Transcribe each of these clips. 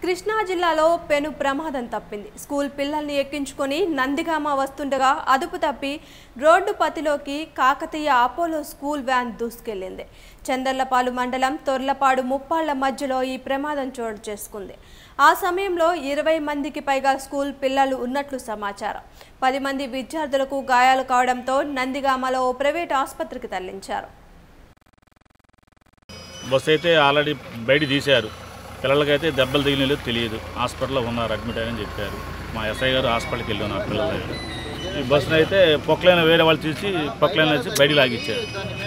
కృష్ణా జిల్లాలో పెను ప్రమాదం తప్పింది స్కూల్ పిల్లల్ని ఎక్కించుకొని నందిగామ వస్తుండగా అదుపు తప్పి రోడ్డు పతిలోకి కాకతీయ అపోలో స్కూల్ వ్యాన్ దూసుకెళ్లింది చందర్లపాలు మండలం తొర్లపాడు ముప్పాళ్ల మధ్యలో ఈ ప్రమాదం చోటు చేసుకుంది ఆ సమయంలో ఇరవై మందికి పైగా స్కూల్ పిల్లలు ఉన్నట్లు సమాచారం పది మంది విద్యార్థులకు గాయాలు కావడంతో నందిగామలో ఓ ప్రైవేట్ ఆసుపత్రికి తరలించారు బస్సు అయితే ఆల్రెడీ బయట తీశారు పిల్లలకైతే దెబ్బలు తగిలినలో తెలియదు హాస్పిటల్లో ఉన్నారు అడ్మిట్ అయ్యని చెప్పారు మా ఎస్ఐ గారు హాస్పిటల్కి వెళ్ళి ఉన్నారు పిల్లల దగ్గర ఈ బస్సును అయితే పొక్లైన్ వేరే వాళ్ళు తీసి పొక్లైన్ వచ్చి బయట లాగిచ్చారు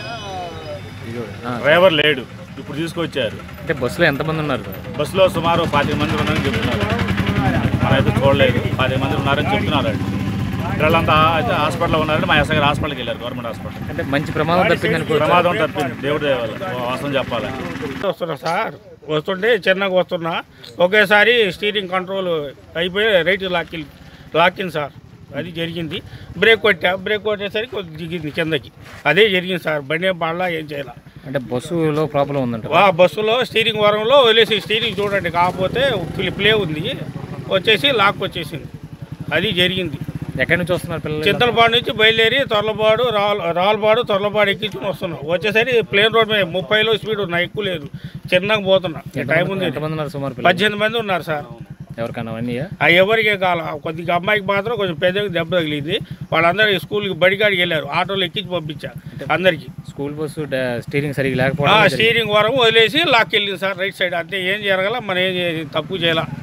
డ్రైవర్ లేడు ఇప్పుడు తీసుకొచ్చారు అంటే బస్సులో ఎంతమంది ఉన్నారు బస్సులో సుమారు పాతిక మంది ఉన్నారని చెప్తున్నారు మనమైతే చూడలేదు పాతిక మంది ఉన్నారని చెప్తున్నారు వాళ్ళు. పిల్లలంతా అయితే హాస్పిటల్లో ఉన్నారని మా ఎస్ఐ గారు హాస్పిటల్కి వెళ్ళారు గవర్నమెంట్ హాస్పిటల్ అంటే మంచి ప్రమాదం తప్పింది అనుకోవచ్చు ప్రమాదం తప్పింది దేవుడి దేవాలి వాసన చెప్పాలి వస్తున్నా సార్ వస్తుంటే చిన్నగా వస్తున్నా ఒకేసారి స్టీరింగ్ కంట్రోల్ అయిపోయి రైట్ లాక్కి లాక్కింది సార్ అది జరిగింది బ్రేక్ కొట్టా బ్రేక్ కొట్టేసరికి కొద్దిగా దిగింది కిందకి అదే జరిగింది సార్ బండి ఏం పడలా ఏం చేయాల అంటే బస్సులో ప్రాబ్లం ఉందంట ఆ బస్సులో స్టీరింగ్ వరంలో వదిలేసి స్టీరింగ్ చూడండి కాకపోతే ప్లే- ప్లే ఉంది వచ్చేసి లాక్ వచ్చేసింది అది జరిగింది ఎక్కడి నుంచి వస్తున్నారు పిల్లలు చింతలపాడు నుంచి బయలుదేరి తొర్లపాడు రాల్ రాల్పాడు తొర్లపాడు ఎక్కించుకుని వస్తున్నాం వచ్చేసరికి ప్లేన్ రోడ్ మీద ముప్పైలో స్పీడ్ ఉన్నా ఎక్కువ లేదు చిన్నగా పోతున్నా టైం ఉంది ఎంతమంది ఉన్నారు సుమారు పిల్లలు పద్దెనిమిది మంది ఉన్నారు సార్ ఎవరికన్నా అవన్నీ ఆ ఎవరికే కాల కొద్దిగా అమ్మాయికి మాత్రం కొంచెం పెద్దగా దెబ్బ తగిలింది వాళ్ళందరూ స్కూల్కి బడికాడికి వెళ్ళారు ఆటోలో ఎక్కించి పంపించా అందరికి స్కూల్ బస్సు డా- స్టీరింగ్ సరిగ్గా ఆ లేకపోవడం స్టీరింగ్ వరం వదిలేసి లాక్కి వెళ్ళింది సార్ రైట్ సైడ్ అంతే ఏం జరగల మనం ఏం చే- తప్పు చేయాల